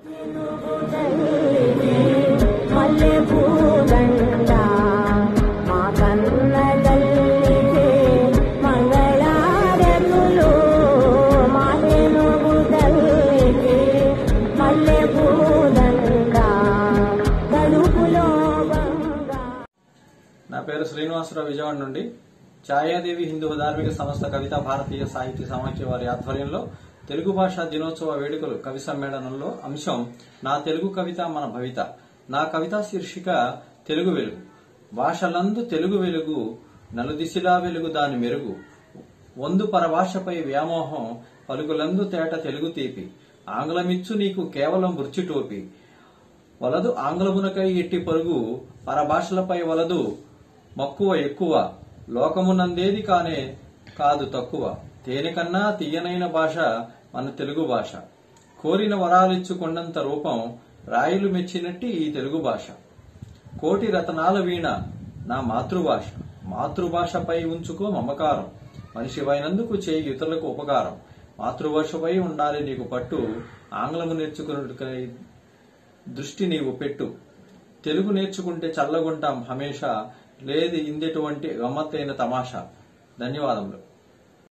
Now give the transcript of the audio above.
మల్లె పూదండ మా కన్న తల్లికి మంగళారతులు మా తెలుగు తల్లికి మల్లె పూదండ కడుపులో బంగా నా పేరు శ్రీనివాసరావు విజయవాడ నుండి ఛాయాదేవి హిందూ ధార్మిక సంస్థ కవిత భారతీయ సాహిత్య సమాఖ్య వారి ఆధ్వర్యంలో తెలుగు భాషా దినోత్సవ వేడుకలు కవి సమ్మేళనంలో అంశం నా తెలుగు కవిత మన భవిత నా కవితా శీర్షిక తెలుగు వెలుగు భాషలందు తెలుగు వెలుగు నలుదిశలా వెలుగు దాని మెరుగు వందు పరభాషపై వ్యామోహం పలుకులందు తేట తెలుగు తీపి ఆంగ్లమిచ్చు నీకు కేవలం వృచ్చిటోపి వలదు ఆంగ్లమునకై ఎట్టి పరుగు పరభాషలపై వలదు మక్కువ ఎక్కువ లోకమునందేది కానే కాదు తక్కువ తేనికన్నా తీయనైన భాష మన తెలుగు భాష కోరిన వరాలిచ్చుకొన్నంత రూపం రాయులు మెచ్చినట్టి ఈ తెలుగు భాష కోటి రతనాల వీణ నా మాతృభాష మాతృభాషపై ఉంచుకో మమకారం మనిషివైనందుకు చేయి ఇతరులకు ఉపకారం మాతృభాషపై ఉండాలి నీకు పట్టు ఆంగ్లము నేర్చుకున్నట్టుకై దృష్టి నీవు పెట్టు తెలుగు నేర్చుకుంటే చల్లగుంటాం హమేషా లేదు ఇందెటువంటి గమ్మత్తైన తమాషా ధన్యవాదములు